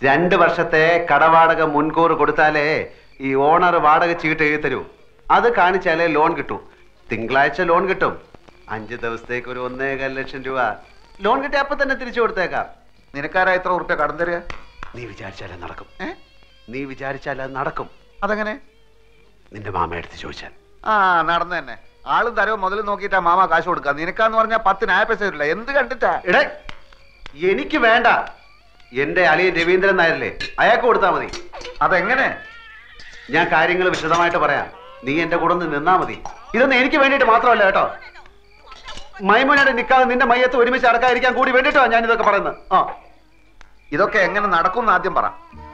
രണ്ട് വർഷത്തെ കടവാടക മുൻകൂർ കൊടുത്താലേ ഈ ഓണർ വാടക ചീട്ട് എഴുതി തരൂ അത് കാണിച്ചാലേ ലോൺ കിട്ടൂ തിങ്കളാഴ്ച ലോൺ കിട്ടും അഞ്ച് ദിവസത്തേക്ക് ഒരു ഒന്നേകാൽ ലക്ഷം രൂപ ലോൺ കിട്ടി അപ്പൊ തന്നെ തിരിച്ചു കൊടുത്തേക്കാം നിനക്കാരാ എത്ര ഉറുപ്പ്യ കടം തരിക നീ വിചാരിച്ചാലേ നടക്കും ഏ? നീ വിചാരിച്ചാൽ അത് നടക്കും അതെങ്ങനെ നിന്റെ മാമ എടുത്ത് ചോദിച്ചാൽ ആ നടന്നു തന്നെ ആളും തരവ് മുതൽ നോക്കിയിട്ടാ മാമ കാശ് കൊടുക്കുക നിനക്കാന്ന് പറഞ്ഞാൽ പത്തിന് ആയ പൈസ തരില്ല എന്ത് കണ്ടിട്ടാ എടേ എനിക്ക് വേണ്ട എന്റെ അളിയൻ രവീന്ദ്രൻ നായരല്ലേ അയാൾക്ക് കൊടുത്താൽ മതി അതെങ്ങനെ ഞാൻ കാര്യങ്ങൾ വിശദമായിട്ട് പറയാം നീ എന്റെ കൂടെ ഒന്ന് നിന്നാ മതി ഇതൊന്നും എനിക്ക് വേണ്ടിയിട്ട് മാത്രമല്ല കേട്ടോ മൈമുനയുടെ നിക്കാതെ നിന്റെ മയ്യത്ത് ഒരുമിച്ച് അടക്കാതിരിക്കാൻ കൂടി വേണ്ടിട്ടോ ഞാൻ ഇതൊക്കെ പറയുന്നത് ആ ഇതൊക്കെ എങ്ങനെ നടക്കും എന്ന് ആദ്യം പറ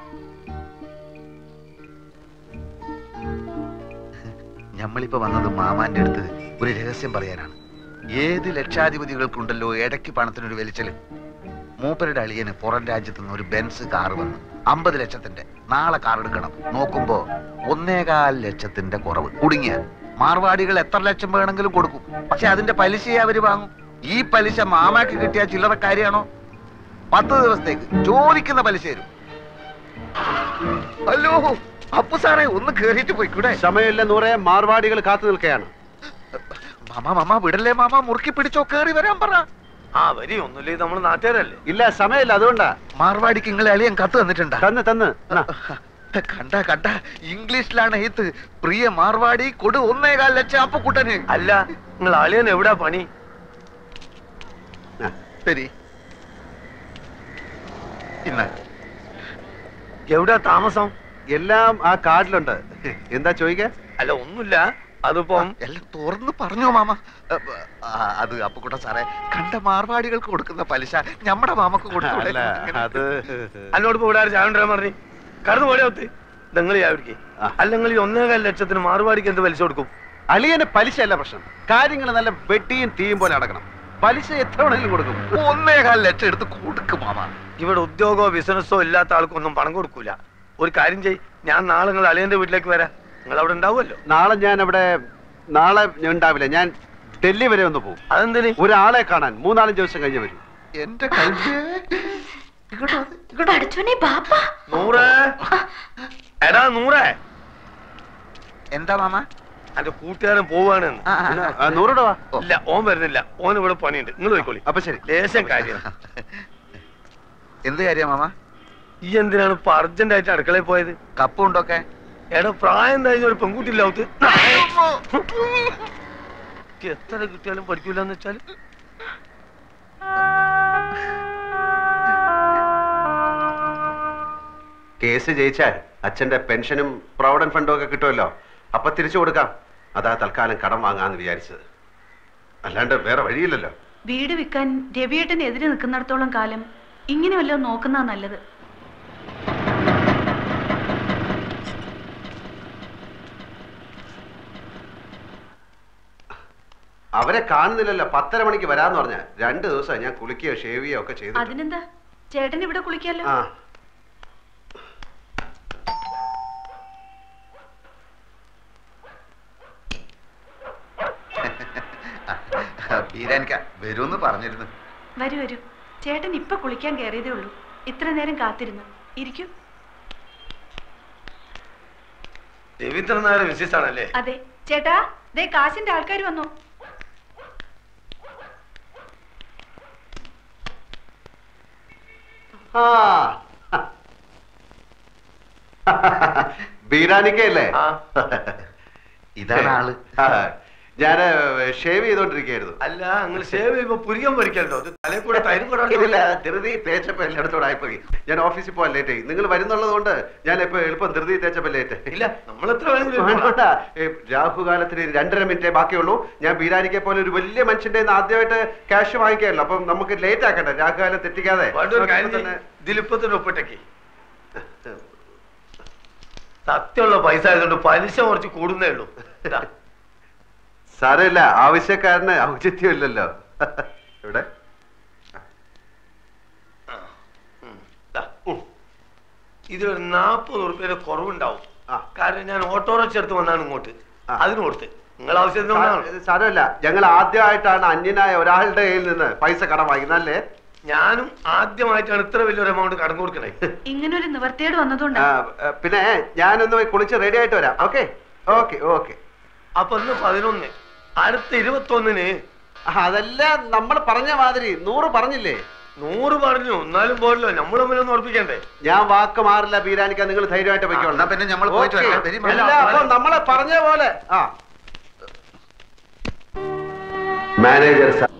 ഞമ്മളിപ്പോ വന്നത് മാമാന്റെ അടുത്ത് ഒരു രഹസ്യം പറയാനാണ് ഏത് ലക്ഷാധിപതികൾക്കുണ്ടല്ലോ ഇടയ്ക്ക് പണത്തിനൊരു വലിച്ചല് മൂപ്പരുടെ അളിയന് പുറം രാജ്യത്ത് നിന്ന് ഒരു ബെൻസ് കാർ വന്നു അമ്പത് ലക്ഷത്തിന്റെ നാളെ കാർ എടുക്കണം നോക്കുമ്പോ ഒന്നേകാൽ ലക്ഷത്തിന്റെ കുറവ് കുടുങ്ങിയ മാർവാടികൾ എത്ര ലക്ഷം വേണമെങ്കിലും കൊടുക്കും പക്ഷെ അതിന്റെ പലിശയെ അവര് വാങ്ങും ഈ പലിശ മാമാക്ക് കിട്ടിയ ചില്ലറ കാര്യമാണോ പത്ത് ദിവസത്തേക്ക് ചോദിക്കുന്ന പലിശ തരും ഹലോ അപ്പു സാറേ ഒന്ന് കേറിയിട്ട് പോയിക്കൂടെ സമയമില്ല നൂറെ മാർവാടികൾ കാത്തു നിൽക്കുകയാണ് മാമ മാമ വിടല്ലേ മാമ മുറുക്കി പിടിച്ചോ കേറി വരാൻ പറ ആ വരി ഒന്നുമില്ലേ നമ്മൾ നാട്ടുകാരല്ലേ ഇല്ല സമയമില്ല അതുകൊണ്ടാ മാർവാടിക്ക് നിങ്ങളെ അളിയൻ കത്ത് തന്നിട്ടുണ്ടാ തന്ന് തന്ന് എന്നാ. കണ്ട കണ്ട ഇംഗ്ലീഷിലാണ് എഴുത്ത് പ്രിയ മാർവാടി കൊടു ഒന്നേകാൽ ലക്ഷം അപ്പുക്കുട്ടന് അല്ല നിങ്ങൾ അളിയൻ എവിടാ പണി ആ. ശരി ഇന്ന എവിടാ താമസം എല്ലാം ആ കാർഡിലുണ്ട് എന്താ ചോദിക്കാ അല്ല ഒന്നുമില്ല അതിപ്പം എല്ലാം തുറന്ന് പറഞ്ഞോ മാമ ആ, അത് അപ്പുക്കുട്ട സാറേ കണ്ട മാർവാടികൾക്ക് കൊടുക്കുന്ന പലിശ ഞമ്മടെ മാമക്ക് കൊടുത്തൂടെ? അല്ല അത് എന്നോട് ഇപ്പൊ ഇവിടെ ചായ കൊണ്ടുവരാൻ പറഞ്ഞു കടന്നു പോടെ ഒത്ത് നിങ്ങൾ ചാവിടിക്ക് ആ. അല്ല നിങ്ങൾ ഈ ഒന്നേകാൽ ലക്ഷത്തിന് മാറുപാടിക്ക് എന്ത് പലിശ കൊടുക്കും അളിയന് പലിശ അല്ല പ്രശ്നം കാര്യങ്ങൾ നല്ല വെട്ടിയും തീയും പോലെ നടക്കണം പലിശ എത്ര വേണമെങ്കിലും കൊടുക്കും ഒന്നേകാൽ ലക്ഷം എടുത്ത് കൊടുക്കും മാമ ഇവിടെ ഉദ്യോഗമോ ബിസിനസ്സോ ഇല്ലാത്ത ആൾക്കൊന്നും പണം കൊടുക്കൂല ഒരു കാര്യം ചെയ് ഞാൻ നാളെ നിങ്ങൾ അളിയന്റെ വീട്ടിലേക്ക് വരാം നിങ്ങൾ അവിടെ ഉണ്ടാവുമല്ലോ നാളെ ഞാൻ അവിടെ നാളെ ഞാൻ ഉണ്ടാവില്ല ഞാൻ ഡൽഹി വരെ ഒന്ന് പോകും അതെന്തിന് ഒരാളെ കാണാൻ മൂന്നാലഞ്ച് ദിവസം കഴിഞ്ഞ് വരും എന്റെ കൈ പഠിച്ചോനെ ബാപ്പ നൂറേ എടാ നൂറേ എന്താ മാമ എന്റെ കൂട്ടുകാരൻ പോവാണ് ആ, ആ, ആ. ആ, നൂറ് രൂപ ഇല്ല ഓൻ വരുന്നില്ല ഓൻ ഇവിടെ പണിയുണ്ട് നിങ്ങൾ പോയിക്കോളി അപ്പൊ ശരി ലേശം കാര്യം എന്ത് കാര്യ മാമ ഈ എന്തിനാണ് ഇപ്പൊ അർജന്റ് ആയിട്ട് അടുക്കളയിൽ പോയത് കപ്പും ഉണ്ടൊക്കെ എടാ പ്രായം കഴിഞ്ഞ ഒരു പെൺകുട്ടി ഇല്ലാവത്ത് എത്ര കിട്ടിയാലും പഠിക്കൂല എന്ന് വെച്ചാല് കേസ് ജയിച്ചാൽ അച്ഛന്റെ പെൻഷനും പ്രൊവിഡന്റ് ഫണ്ടും ഒക്കെ കിട്ടുമല്ലോ അപ്പൊ തിരിച്ചു കൊടുക്കാം അതാ തൽക്കാലം കടം വാങ്ങാന്ന് വിചാരിച്ചത് അല്ലാണ്ട് വേറെ വഴിയില്ലല്ലോ വീട് വിൽക്കാൻ രവിയേട്ടന് എതിരെ നിൽക്കുന്നിടത്തോളം കാലം ഇങ്ങനെ വല്ലതും നോക്കുന്നതാ നല്ലത് അവരെ കാണുന്നില്ലല്ലോ പത്തര മണിക്ക് വരാന്ന് പറഞ്ഞ രണ്ട് ദിവസം ഞാൻ കുളിക്കുകയോ ഷേവ് ചെയ്യുകയോ ഒക്കെ ചെയ്തു അതിനെന്താ ചേട്ടൻ ഇവിടെ കുളിക്കാലോ ആ ബീരാനിക്ക വരുമെന്ന് പറഞ്ഞിരുന്നു വരൂ വരൂ ചേട്ടൻ ഇപ്പൊ കുളിക്കാൻ കയറിയതേ ഉള്ളൂ ഇത്ര നേരം കാത്തിരുന്നു ഇരിക്കൂ രവീന്ദ്രൻ നായർ മിസ്സിസ് ആണല്ലേ അതെ ചേട്ടാ ദേ കാശിന്റെ ആൾക്കാർ വന്നു ആ ബീരാനിക്കയല്ലേ ആ. ഇതാണ് ആള് ഞാൻ ഷേവ് ചെയ്തോണ്ടിരിക്കുകയായിരുന്നു അല്ല നിങ്ങൾ സേവ് ചെയ്യുമ്പോ പുരികം പൊരിക്കല്ലോ അത് തലയിൽ കൂടെ തൈരും കൂടെ ഇല്ല ധൃതി തേച്ചപ്പോ എല്ലായിടത്തോടെ ആയിപ്പോയി ഞാൻ ഓഫീസിൽ പോകാൻ ലേറ്റ് ആയി നിങ്ങൾ വരുന്നുള്ളത് കൊണ്ട് ഞാൻ ഇപ്പൊ എളുപ്പം ധൃതി തേച്ചപ്പോ ലേറ്റ് ഇല്ല നമ്മൾ എത്ര വേണമെങ്കിലും വേണ്ട, ഇരുന്നോളാം. വേണ്ട. ഏ, രാഹുകാലത്തിന് രണ്ടര മിനിറ്റേ ബാക്കിയുള്ളൂ ഞാൻ ബീരാനിക്കെ പോലെ ഒരു വലിയ മനുഷ്യന്റെ കയ്യിന്ന് ആദ്യമായിട്ട് ക്യാഷ് വാങ്ങിക്കാമല്ലോ അപ്പം നമുക്ക് ലേറ്റ് ആക്കണ്ട രാഹുകാലം തെറ്റിക്കാതെ വേണ്ട ഒരു കാര്യം തന്നെ ചെയ്യ്. ഇതിലിപ്പോ തന്നെ ഒപ്പിട്ടേക്ക് സത്യമുള്ള പൈസ ആയതുകൊണ്ട് പലിശ കുറച്ച് കൂടുന്നേ ഉള്ളൂ ഇതാ. സാരമില്ല ആവശ്യക്കാരന് ഔചിത്യമില്ലല്ലോ ഇവിടെ ഉം, ഇതാ. ഇതിലൊരു നാൽപ്പത് ഉറുപ്പ്യയുടെ കുറവുണ്ടാവും ആ. കാരണം ഞാൻ ഓട്ടോറിക്ഷ എടുത്ത് വന്നാണ് ഇങ്ങോട്ട് ആ. അതിന് കൊടുത്ത് നിങ്ങൾ ആവശ്യത്തിന് വന്നതാണ് സാ- സാരമില്ല ഞങ്ങൾ ആദ്യമായിട്ടാണ് അന്യനായ ഒരാളുടെ കയ്യിൽ നിന്ന് പൈസ കടം വാങ്ങിക്കുന്നല്ലേ ഞാനും ആദ്യമായിട്ടാണ് ഇത്ര വലിയൊരു എമൗണ്ട് കടം കൊടുക്കണേ ഇങ്ങനൊരു നിവർത്തിയോട് ആ, വന്നതുകൊണ്ടാ ആ, പിന്നെ ഞാനൊന്ന് പോയി കുളിച്ച് റെഡി ആയിട്ട് വരാം ഓക്കെ ഓക്കെ ഓക്കെ അപ്പൊ ഇന്ന് പതിനൊന്ന് അടുത്ത ഇരുപത്തൊന്നിന് അതല്ല നമ്മൾ പറഞ്ഞ മാതിരി നൂറ് പറഞ്ഞില്ലേ നൂറ് പറഞ്ഞു എന്നാലും പോരല്ലോ നമ്മൾ തമ്മിലൊന്ന് ഉറപ്പിക്കണ്ടേ ഞാൻ വാക്ക് മാറില്ല ബീരാനിക്ക നിങ്ങൾ ധൈര്യമായിട്ട് പൊയ്ക്കോളാം എന്നാ പിന്നെ ഞമ്മള് പോയിട്ട് ഓക്കേ. വരാം. വരി, അല്ല, അപ്പൊ നമ്മളെ പറഞ്ഞ പോലെ ആ manager sir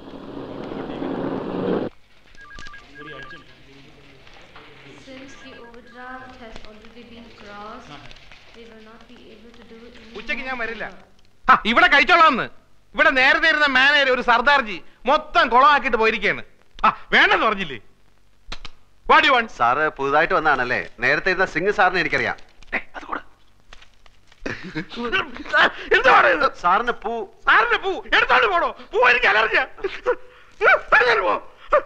Since the overdraft has already been crossed, they will not be able to do any ഉച്ചയ്ക്ക് ഞാൻ more വരില്ല payment. ആ, ഇവിടെ കഴിച്ചോളാന്ന് ഇവിടെ നേരത്തെ ഇരുന്ന മാനേജർ ഒരു സർദാർജി മൊത്തം കുളമാക്കിയിട്ട് പോയിരിക്കുകയാണ് ആ വേണ്ടെന്ന് പറഞ്ഞില്ലേ വാടി വൺ സാറ് പുതുതായിട്ട് വന്നാണല്ലേ നേരത്തെ ഇരുന്ന സിംഗ് സാറിനെ എനിക്കറിയാം എന്താണ് ഇത് സാറിന് പൂ സാറിന്റെ പൂ എടുത്തോണ്ട് പോണോ പൂ എനിക്ക് അലർജിയാ അങ്ങനെ പോ.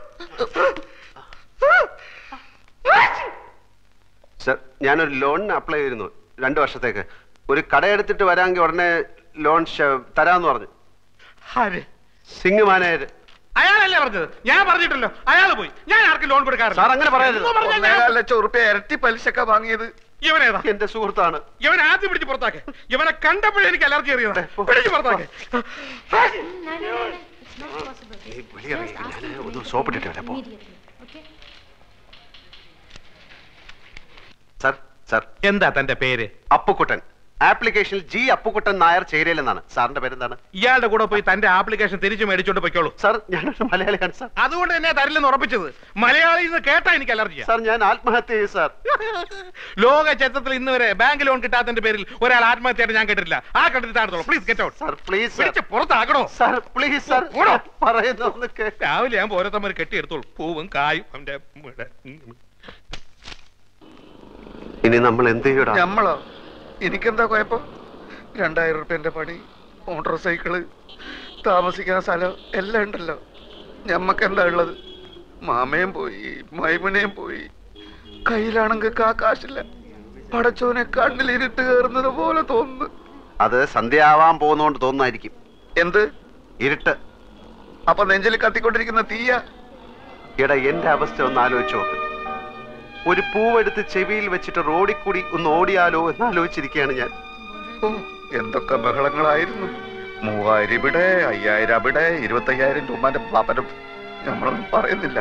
സർ ഞാനൊരു ലോണിന് അപ്ലൈ ചെയ്തിരുന്നു രണ്ട് വർഷത്തേക്ക് ഒരു കട എടുത്തിട്ട് വരാമെങ്കിൽ ഉടനെ ലോൺ ശ- തരാമെന്ന് പറഞ്ഞു ആര്? സിംഗ് മാനേജർ അയാളല്ലേ പറഞ്ഞത് ഞാൻ പറഞ്ഞിട്ടല്ലോ അയാൾ പോയി ഞാൻ ആർക്കും ലോൺ കൊടുക്കാറില്ല സാർ അങ്ങനെ പറയരുത്. എന്ന് പറഞ്ഞാൽ ഞാൻ- ഒന്നേകാൽ ലക്ഷം ഉറുപ്പ്യ ഇരട്ടി പലിശക്ക വാങ്ങിയത് ഇവനേതാ എന്റെ സുഹൃത്താണ് ഇവൻ ആദ്യം പിടിച്ച് പുറത്താക്കെ ഇവനെ കണ്ടപ്പോഴേ എനിക്ക് അലർജി അറിയുന്നത് പോ. പിടിച്ച് പുറത്താക്കെ No, no, no, no. It's not possible. വെളിയിറങ്ങി. Just ask ഞാൻ him to ഒന്ന് leave soap ഇട്ടിട്ട് വരാം. പോ. immediately. Okay? സർ സർ എന്താ തന്റെ പേര് അപ്പുക്കുട്ടൻ ആപ്ലിക്കേഷനിൽ ജി അപ്പുക്കുട്ടൻ നായർ ചേരയിലെന്നാണ് സാറിന്റെ പേരെന്താണ് ഇയാളുടെ കൂടെ പോയി തന്റെ ആപ്ലിക്കേഷൻ തിരിച്ചു മേടിച്ചോണ്ട് പൊയ്ക്കോളൂ സാർ ഞാനൊരു മലയാളിയാണ് സാർ അതുകൊണ്ട് തന്നെ തരില്ലെന്ന് ഉറപ്പിച്ചത് മലയാളിയിൽ നിന്ന് കേട്ടാ എനിക്ക് അലർജിയാ സാർ ഞാൻ ആത്മഹത്യ ചെയ്യും സാർ ലോക ചരിത്രത്തിൽ ഇന്ന് വരെ ബാങ്ക് ലോൺ കിട്ടാത്തതിന്റെ പേരിൽ ഒരാൾ ആത്മഹത്യയായിട്ട് ഞാൻ കേട്ടിട്ടില്ല ആ കണ്ടിട്ട് താഴത്തോളൂ please get out sir please sir പിടിച്ച് പുറത്താക്കണോ സാർ പ്ലീസ് സാർ പോടോ. പറയുന്ന ഒന്ന് കേക്ക് രാവിലെ ഞാൻ ഓരോരുത്തമ്മ കെട്ടിയെടുത്തോളൂ പൂവും കായും അവന്റെ ഇവിടെ. ഇനി നമ്മൾ എന്ത് ചെയ്യടാ ഞമ്മളോ എനിക്കെന്താ കുഴപ്പം രണ്ടായിരം ഉറുപ്പ്യന്റെ പണി മോട്ടോർ സൈക്കിള് താമസിക്കാൻ സ്ഥലം എല്ലാം ഉണ്ടല്ലോ ഞമ്മക്കെന്താ ഉള്ളത് മാമയും പോയി മൈമുനയും പോയി കയ്യിലാണെങ്കിൽ കാ കാശില്ല പടച്ചോനെ കണ്ണിലിരുട്ട് കയറുന്നത് പോലെ തോന്നുന്നു അത് സന്ധ്യ ആവാൻ പോകുന്നോണ്ട് തോന്നുന്നായിരിക്കും എന്ത് ഇരുട്ട് അപ്പൊ നെഞ്ചിൽ കത്തിക്കൊണ്ടിരിക്കുന്ന തീയ എടാ എന്റെ അവസ്ഥ ഒന്ന് ആലോചിച്ച് നോക്ക് ഒരു പൂവെടുത്ത് ചെവിയിൽ വെച്ചിട്ട് റോഡിൽ കൂടി ഒന്ന് ഓടിയാലോ എന്ന് ആലോചിച്ചിരിക്കുകയാണ് ഞാൻ ഓ എന്തൊക്കെ ബഹളങ്ങളായിരുന്നു മൂവായിരം ഇവിടെ അയ്യായിരം അവിടെ ഇരുപത്തയ്യായിരം രൂപന്റെ പാപ്പനം നമ്മളൊന്നും പറയുന്നില്ല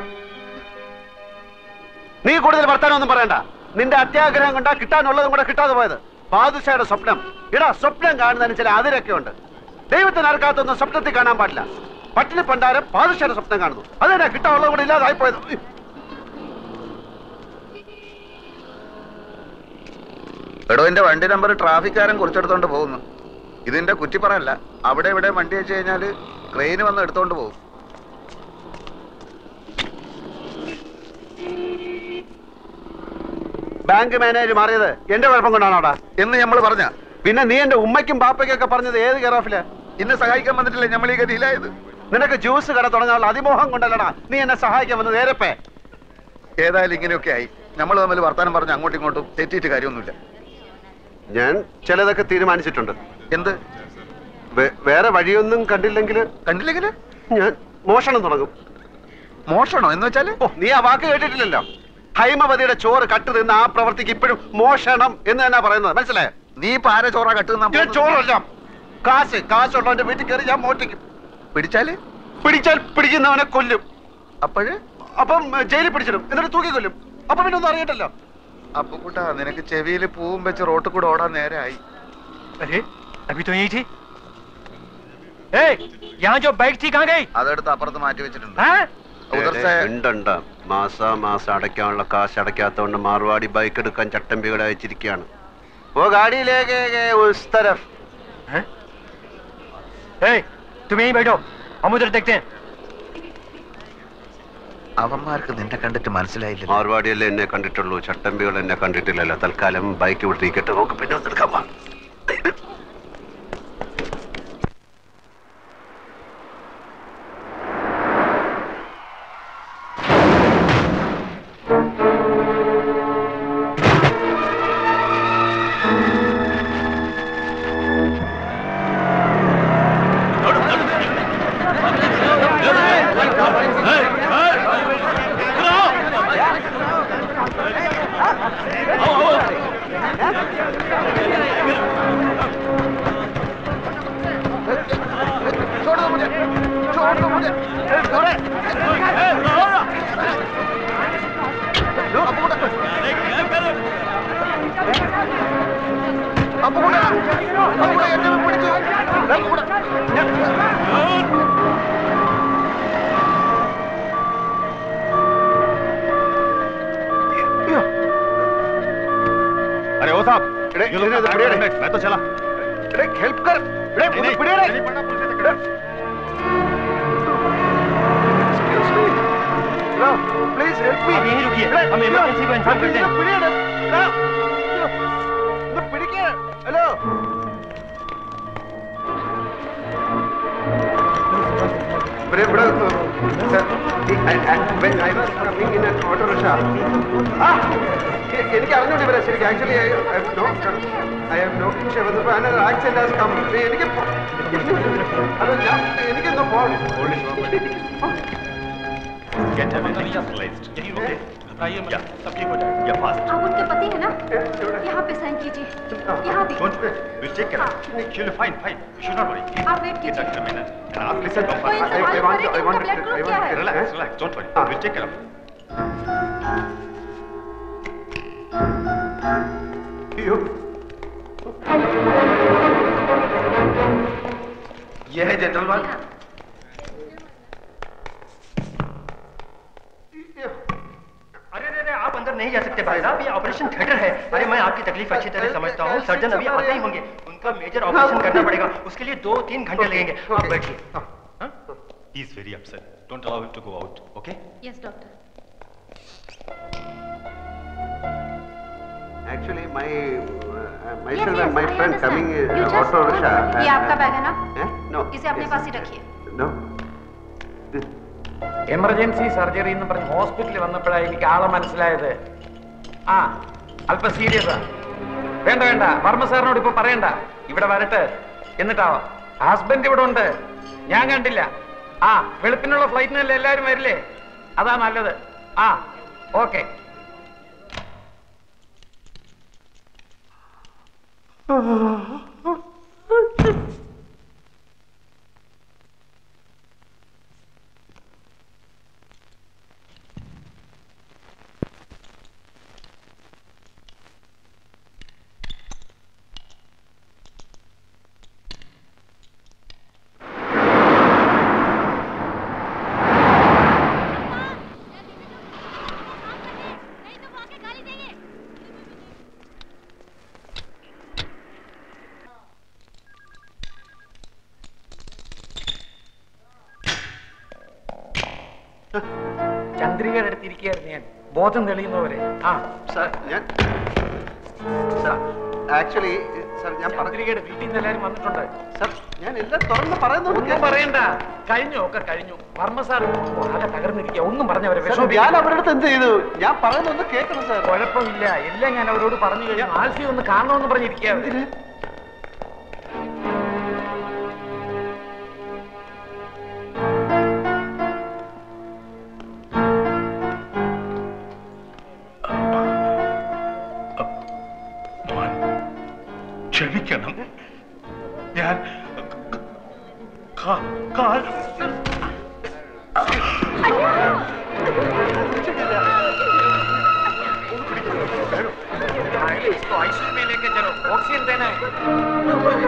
നീ കൂടുതൽ വർത്താനൊന്നും പറയണ്ട നിന്റെ അത്യാഗ്രഹം കൊണ്ടാ കിട്ടാനുള്ളതും കൂടെ കിട്ടാതെ പോയത് ബാദുഷയുടെ സ്വപ്നം ഇടാ സ്വപ്നം കാണുന്നതിന് ചില അതിരൊക്കെ ഉണ്ട് ദൈവത്തിന് അർക്കാത്തൊന്നും സ്വപ്നത്തിൽ കാണാൻ പാടില്ല പട്ടിണി പണ്ടാരം ബാദുഷയുടെ സ്വപ്നം കാണുന്നു അതെന്നാ കിട്ടാനുള്ളത് കൂടെ ഇല്ലാതായി പോയത് എടോ എന്റെ വണ്ടി നമ്പർ ട്രാഫിക്കാരൻ കുറിച്ചെടുത്തോണ്ട് പോകുന്നു ഇതിന്റെ കുറ്റിപ്പറല്ല അവിടെ ഇവിടെ വണ്ടി വെച്ച് കഴിഞ്ഞാല് ട്രെയിൻ വന്ന് എടുത്തോണ്ട് പോകും ബാങ്ക് മാനേജർ മാറിയത് എന്റെ കുഴപ്പം കൊണ്ടാണോടാ എന്ന് നമ്മൾ പറഞ്ഞ പിന്നെ നീ എന്റെ ഉമ്മയ്ക്കും പാപ്പയ്ക്കൊക്കെ പറഞ്ഞത് ഏത് കെറാഫില് ഇന്നെ സഹായിക്കാൻ വന്നിട്ടില്ലേ നമ്മൾ ഈ ഗതിയിലായത് നിനക്ക് ജ്യൂസ് കട തുടങ്ങാനുള്ള അതിമോഹം കൊണ്ടല്ലടാ നീ എന്നെ സഹായിക്കാൻ വന്നത് നേരപ്പേ ഏതായാലും ഇങ്ങനെയൊക്കെ ആയി നമ്മൾ തമ്മിൽ വർത്താനം പറഞ്ഞ് അങ്ങോട്ടും ഇങ്ങോട്ടും തെറ്റിയിട്ട് കാര്യമൊന്നുമില്ല ഞാൻ ചിലതൊക്കെ തീരുമാനിച്ചിട്ടുണ്ട് എന്ത് വേ- വേറെ വഴിയൊന്നും കണ്ടില്ലെങ്കിൽ കണ്ടില്ലെങ്കില് ഞാൻ മോഷണം തുടങ്ങും മോഷണോ എന്ന് വെച്ചാല് ഓ നീ ആ വാക്ക് കേട്ടിട്ടില്ലല്ലോ ഹൈമവതിയുടെ ചോറ് കട്ട് തിന്ന ആ പ്രവർത്തിക്ക് ഇപ്പോഴും മോഷണം എന്ന് തന്നെ പറയുന്നത് മനസ്സിലായോ നീ ഇപ്പൊ ആരെ ചോറ കട്ടുന്ന ഞാൻ ചോറല്ല കാശ് കാശുള്ളവന്റെ വീട്ടിൽ കയറി ഞാൻ മോട്ടിക്കും പിടിച്ചാല് പിടിച്ചാൽ പിടിക്കുന്നവനെ കൊല്ലും അപ്പോഴ് അപ്പം ഏ, ജയിലിൽ പിടിച്ചിടും എന്നിട്ട് തൂക്കി കൊല്ലും അപ്പൊ പിന്നെ ഒന്നും അറിയട്ടല്ലോ അപ്പൊ കൂട്ടാ നിനക്ക് ചെവിയിൽ പൂവും വെച്ച് റോട്ടിൽ കൂടെ ഓടാൻ നേരായി अरे अभी तो यही थी ए, यहाँ जो बाइक थी कहाँ गई അതെടുത്ത് അപ്പുറത്ത് മാറ്റി വെച്ചിട്ടുണ്ട് हाँ? ഉദർ സേ ഉണ്ടുണ്ട മാസാ മാസം അടയ്ക്കാനുള്ള കാശ് അടയ്ക്കാത്തോണ്ട് മാർവാടി ബൈക്ക് എടുക്കാൻ ചട്ടമ്പികളെ അയച്ചിരിക്കുകയാണ് ഓ ഗാഡിയിലേക്ക് ഉസ് തരഫ് ए, तुम यहीं बैठो हम उधर देखते हैं അവന്മാർക്ക് നിന്നെ കണ്ടിട്ട് മനസ്സിലായില്ല മാർവാടിയല്ലേ എന്നെ കണ്ടിട്ടുള്ളൂ ചട്ടമ്പികൾ എന്നെ കണ്ടിട്ടില്ലല്ലോ തൽക്കാലം ബൈക്ക് വിട്ടിരിക്കട്ടെ നമുക്ക് പിന്നെ ഒന്ന് എടുക്കാൻ പോവാം. छोड़ दो मुझे छोड़ दो मुझे छोड़े അപ്പൊ കൂടെ അപ്പൊ കൂടെ എന്നെ പിടിച്ചു അപ്പൊ കൂടെ अरे ओ साहब अरे, ये लोग इधर- तो इधर- भाग रहे हैं, मैं तो चला अरे हेल्प कर अरे नहीं, नहीं, पिड़े रे नहीं पढ़ना पुलिस से टकरा। Excuse me no please help me आप यहीं रुकिए, हम emergency को inform करते हैं। पिड़े रे नो नो पिड़के हेलो ഇവിടെ ഇവിടെ sir I was coming in autorickshaw ആ എ- എനിക്ക് അറിഞ്ഞൂടെ ഇവരെ ശരിക്കും actually I have no I have no പക്ഷേ വന്നപ്പോൾ അതിനൊരു ആക്സിഡന്റ് ഹാസ് കം എനിക്ക് പോ- അത് ഞാൻ എനിക്കൊന്ന് പോകണം Get him hospitalized. Okay. घबराइए मत Yeah. सब ठीक हो जाएगा Yeah, fast. आप उनके पति है ना यहाँ पे साइन कीजिए यहाँ भी Don't worry. We'll take care of it. She'll be fine, fine. You should not worry. आप वेट Get कीजिए Dr. Menon. And ask कोई listen comfort. इंतजाम I want to- करें कि I want उनका to- blood I group want क्या to- है Relax, relax. Don't worry. Ah. We'll take care of it. അയ്യോ ये है जनरल वार्ड अरे अरे अरे आप अंदर नहीं जा सकते भाई साहब ये ऑपरेशन थिएटर है अरे मैं आपकी तकलीफ अच्छी तरह समझता हूँ सर्जन अभी आते ही होंगे उनका मेजर ऑपरेशन करना पड़ेगा उसके लिए दो तीन घंटे लगेंगे आप बैठिए He's very upset. Don't allow him to go out. Okay? Yes doctor Actually, my uh, myself Yes, and yes, my I friend understand. coming You uh, just auto hold rickshaw. on. ये and- आपका bag है ना Eh? No. इसे अपने Yes. पास ही रखिए No. This. Emergency surgery എന്ന് പറഞ്ഞ് ഹോസ്പിറ്റലിൽ വന്നപ്പോഴാണ് എനിക്ക് ആളെ മനസ്സിലായത് ആ അല്പം സീരിയസാ വേണ്ട വേണ്ട വർമ്മ സാറിനോട് ഇപ്പൊ പറയണ്ട ഇവിടെ വരട്ടെ എന്നിട്ടാവാം ഹസ്ബൻഡ് ഇവിടെ ഉണ്ട് ഞാൻ കണ്ടില്ല ആ വെളുപ്പിനുള്ള ഫ്ലൈറ്റിനല്ലേ എല്ലാവരും വരില്ലേ അതാ നല്ലത് ആ ഓക്കെ ചന്ദ്രികയുടെ അടുത്തിരിക്കുകയായിരുന്നു ഞാൻ ബോധം തെളിയുന്നവരെ ആ സാർ ഞാൻ സാർ ആക്ച്വലി സാർ ഞാൻ പറഞ്ഞു ചന്ദ്രികയുടെ വീട്ടിൽ നിന്ന് എല്ലാവരും വന്നിട്ടുണ്ട് സാർ ഞാൻ എല്ലാം തുറന്ന് പറയുന്നുണ്ട് ഒന്നും പറയണ്ട കഴിഞ്ഞു ഒക്കെ കഴിഞ്ഞു വർമ്മ സാർ ആകെ തകർന്നിരിക്കുക ഒന്നും പറഞ്ഞവരെ സാർ, ഞാൻ അവരുടെ അടുത്ത് എന്ത് ചെയ്തു ഞാൻ പറയുന്നൊന്ന് കേൾക്കണം സാർ കുഴപ്പമില്ല എല്ലാം ഞാൻ അവരോട് പറഞ്ഞു കഴിഞ്ഞു ആൽഫി ഒന്ന് കാണണമെന്ന് പറഞ്ഞിരിക്കുക മോൻ ക്ഷമിക്കണം ഞാൻ കാ- കാൽ आईसीयू में लेके चलो ऑक्सीजन देना है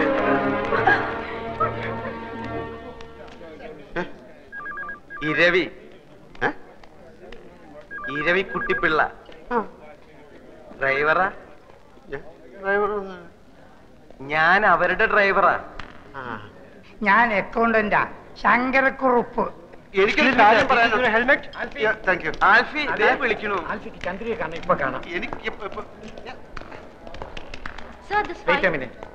ഇരവി ഏ? ഇരവി കുട്ടിപ്പിള്ള ഡ്രൈവറാ ഞാൻ ഡ്രൈവർ ഒന്ന് ഞാൻ അവരുടെ ഡ്രൈവറാ ഞാൻ അക്കൗണ്ടന്റാ ശങ്കരക്കുറുപ്പ് എനിക്കൊരു കാര്യം പറയാനുണ്ട് हेलमेट താങ്ക് യു ആൽഫി ദേ വിളിക്കണു ആൽഫിക്ക് ചന്ദ്രിയെ കാണാം ഇപ്പൊ കാണാം എനിക്ക് ഇപ്പ- ഇപ്പ- ഞാൻ- sir this wait a minute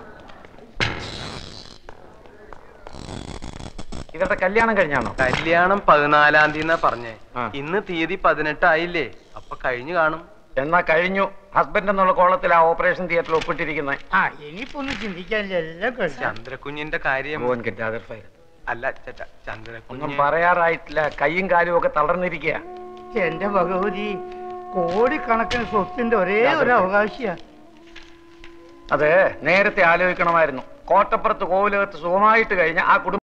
ഇവരുടെ കല്യാണം കഴിഞ്ഞാണോ കല്യാണം പതിനാലാം തീയതി പറഞ്ഞേ ആ. ഇന്ന് തീയതി പതിനെട്ടായില്ലേ അപ്പൊ കഴിഞ്ഞു കാണും എന്നാ കഴിഞ്ഞു ഹസ്ബൻഡ് എന്നുള്ള കോളത്തിൽ ആ ഓപ്പറേഷൻ തിയേറ്ററിൽ ഒപ്പിട്ടിരിക്കുന്നത് ആ ഇനിയിപ്പോ ഒന്നും ചിന്തിക്കാനില്ല എല്ലാം കഴിഞ്ഞു ചന്ദ്രകുഞ്ഞിന്റെ കാര്യം അല്ല ചേട്ടാ ഒന്നും ചന്ദ്രകുഞ്ഞ് പറയാറായിട്ടില്ല കൈയും കാലും ഒക്കെ തളർന്നിരിക്കുക എന്റെ ഭഗവതി കോടിക്കണക്കിന് സ്വത്തിന്റെ ഒരേ ഒരു അവകാശിയാ അത് നേരത്തെ ആലോചിക്കണമായിരുന്നു കോട്ടപ്പുറത്ത് കോവിലകത്ത് സുഖമായിട്ട് കഴിഞ്ഞ ആ കുടുംബം